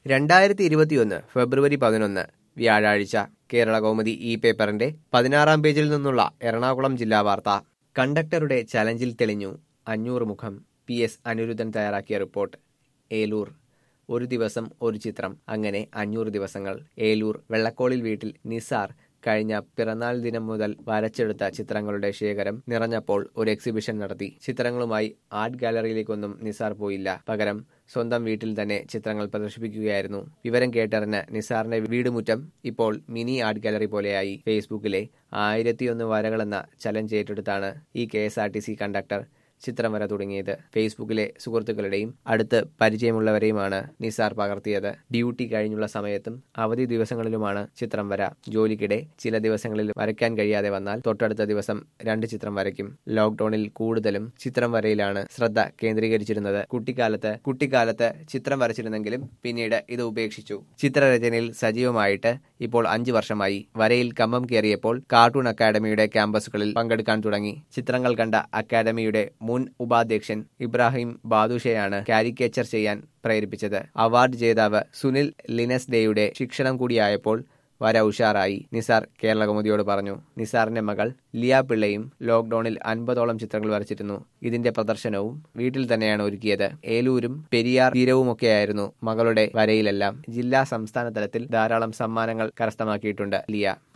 രണ്ടായിരത്തി ഇരുപത്തിയൊന്ന് ഫെബ്രുവരി പതിനൊന്ന് വ്യാഴാഴ്ച കേരള കൗമുദി ഈ പേപ്പറിന്റെ പതിനാറാം പേജിൽ നിന്നുള്ള എറണാകുളം ജില്ലാ വാർത്ത കണ്ടക്ടറുടെ ചലഞ്ചിൽ തെളിഞ്ഞു അഞ്ഞൂറ് മുഖം പി എസ് അനിരുദ്ധൻ തയ്യാറാക്കിയ റിപ്പോർട്ട് ഏലൂർ ഒരു ദിവസം ഒരു ചിത്രം അങ്ങനെ അഞ്ഞൂറ് ദിവസങ്ങൾ ഏലൂർ വെള്ളക്കോളിൽ വീട്ടിൽ നിസാർ കഴിഞ്ഞ പിറന്നാൾ ദിനം മുതൽ വരച്ചെടുത്ത ചിത്രങ്ങളുടെ ശേഖരം നിറഞ്ഞപ്പോൾ ഒരു എക്സിബിഷൻ നടത്തി ചിത്രങ്ങളുമായി ആർട്ട് ഗാലറിയിലേക്കൊന്നും നിസാർ പോയില്ല പകരം സ്വന്തം വീട്ടിൽ തന്നെ ചിത്രങ്ങൾ പ്രദർശിപ്പിക്കുകയായിരുന്നു വിവരം കേട്ടറിഞ്ഞ നിസാറിന്റെ വീടുമുറ്റം ഇപ്പോൾ മിനി ആർട്ട് ഗാലറി പോലെയായി ഫേസ്ബുക്കിലെ ആയിരത്തിയൊന്ന് വരകളെന്ന ചലഞ്ച് ഏറ്റെടുത്താണ് ഈ K S R T C conductor ചിത്രം വര തുടങ്ങിയത് ഫേസ്ബുക്കിലെ സുഹൃത്തുക്കളുടെയും അടുത്ത് പരിചയമുള്ളവരെയുമാണ് നിസാർ പകർത്തിയത് ഡ്യൂട്ടി കഴിഞ്ഞുള്ള സമയത്തും അവധി ദിവസങ്ങളിലുമാണ് ചിത്രം വര ജോലിക്കിടെ ചില ദിവസങ്ങളിൽ വരയ്ക്കാൻ കഴിയാതെ വന്നാൽ തൊട്ടടുത്ത ദിവസം രണ്ട് ചിത്രം വരയ്ക്കും ലോക്ഡൌണിൽ കൂടുതലും ചിത്രം വരയിലാണ് ശ്രദ്ധ കേന്ദ്രീകരിച്ചിരുന്നത് കുട്ടിക്കാലത്ത് കുട്ടിക്കാലത്ത് ചിത്രം വരച്ചിരുന്നെങ്കിലും പിന്നീട് ഇത് ഉപേക്ഷിച്ചു ചിത്രരചനയിൽ സജീവമായിട്ട് ഇപ്പോൾ അഞ്ചു വർഷമായി വരയിൽ കമ്പം കയറിയപ്പോൾ കാർട്ടൂൺ അക്കാദമിയുടെ ക്യാമ്പസുകളിൽ പങ്കെടുക്കാൻ തുടങ്ങി ചിത്രങ്ങൾ കണ്ട അക്കാദമിയുടെ മുൻ ഉപാധ്യക്ഷൻ ഇബ്രാഹിം ബാദുഷയാണ് കാരിക്കേച്ചർ ചെയ്യാൻ പ്രേരിപ്പിച്ചത് അവാർഡ് ജേതാവ് സുനിൽ ലിനസ് ഡേയുടെ ശിക്ഷണം കൂടിയായപ്പോൾ വര ഉഷാറായി നിസാർ കേരള കൗമുദിയോട് പറഞ്ഞു നിസാറിന്റെ മകൾ ലിയ പിള്ളയും ലോക്ഡൌണിൽ അൻപതോളം ചിത്രങ്ങൾ വരച്ചിരുന്നു ഇതിന്റെ പ്രദർശനവും വീട്ടിൽ തന്നെയാണ് ഒരുക്കിയത് ഏലൂരും പെരിയാർ തീരവുമൊക്കെയായിരുന്നു മകളുടെ വരയിലെല്ലാം ജില്ലാ സംസ്ഥാന തലത്തിൽ ധാരാളം സമ്മാനങ്ങൾ കരസ്ഥമാക്കിയിട്ടുണ്ട് ലിയ